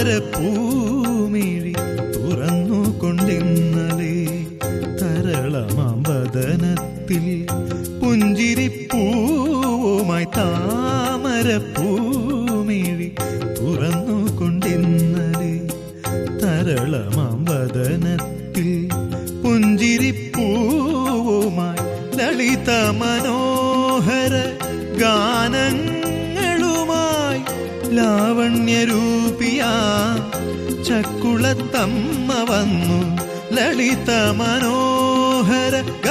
താമരപ്പൂമിഴി തുറന്നുകൊണ്ടിന്നലെ തരളമാമ്പതനത്തിൽ പുഞ്ചിരിപ്പൂവുമായി താമരപ്പൂമിഴി തുറന്നുകൊണ്ടിന്നലെ തരളമാമ്പതനത്തിൽ പുഞ്ചിരിപ്പൂവുമായി ലളിത മനോഹര ഗാനങ്ങളുമായി ലാവണ്യരൂപിയ ചക്കുളത്തമ്മ വന്നു ലളിത മനോഹര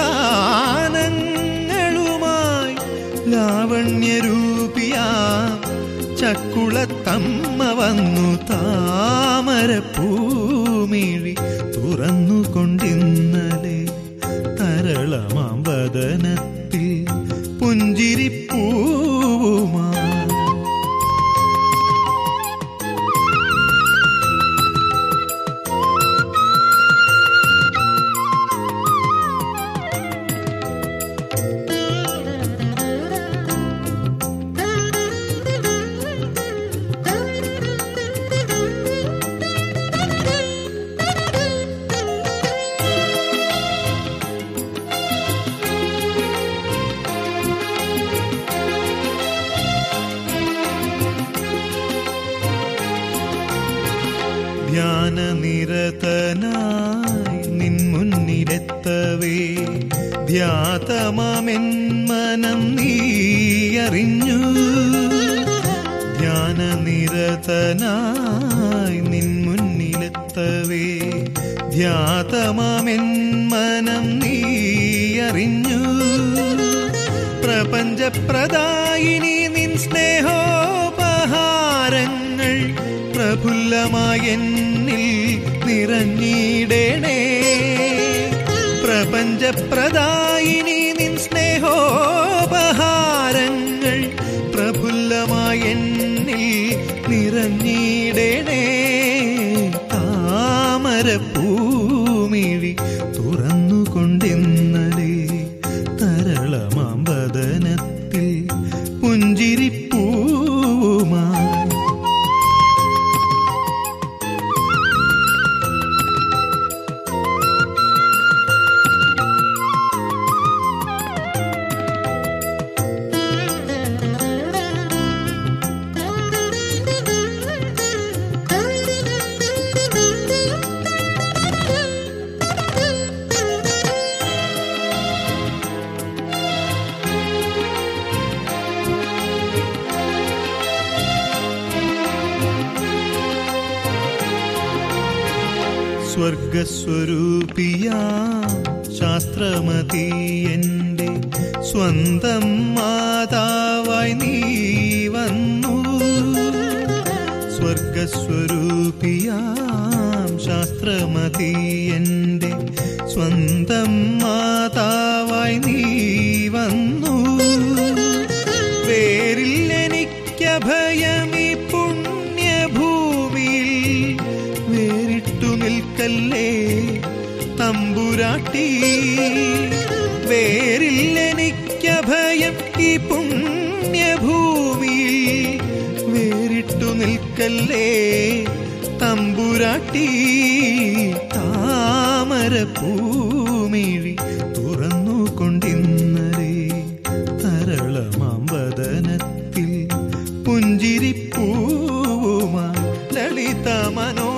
ഗാനങ്ങളുമായി ലാവണ്യരൂപിയ ചക്കുളത്തമ്മ വന്നു താമരപ്പൂമിഴി തുറന്നുകൊണ്ടിന്നലെ തരളമാമ്പതനത്തിൽ പുഞ്ചിരിപ്പൂവുമാ ധ്യാനനിരതനായി നിൻ മുന്നിലെത്തവേ ധ്യാതമാമെൻ മനം നീ അറിഞ്ഞു ധ്യാനനിരതനായി നിൻ മുന്നിലെത്തവേ ധ്യാതമാമെൻ മനം നീ അറിഞ്ഞു പ്രപഞ്ചപ്രദായിനി നിൻ സ്നേഹോപഹാരങ്ങൾ പ്രഫുല്ലമായ എന്നിൽ നിറഞ്ഞിടണേ പ്രപഞ്ചപ്രദായിനി നിൻ സ്നേഹോപഹാരങ്ങൾ പ്രഫുല്ലമായ എന്നിൽ നിറഞ്ഞിടണേ താമരപ്പൂമിഴി തുറന്നുകൊണ്ടിന്നലേ തരളമാമ്പതനത്തിൽ പുഞ്ചിരിപ്പൂവുമായി സ്വർഗസ്വരൂപിയ ശാസ്ത്രമതി എന്റെ സ്വന്തം മാതാവായി നീ വന്നു സ്വർഗസ്വരൂപിയാം ശാസ്ത്രമതി എന്റെ സ്വന്തം മാതാവായി നീ വന്നു പേരിൽ എനിക്കഭയം ഈ പുണ്യഭൂമിയിൽ വേറിട്ടു നിൽക്കല്ലേ തമ്പുരാട്ടി വേരിൽ എനിക്കഭയം ഈ പുണ്യഭൂമിയിൽ വേറിട്ടു നിൽക്കല്ലേ തമ്പുരാട്ടി താമരപ്പൂമിഴി തുറന്നുകൊണ്ടിന്നലേ തരളമാമ്പതനത്തിൽ പുഞ്ചിരിപ്പൂവുമാ ലളിത മനോ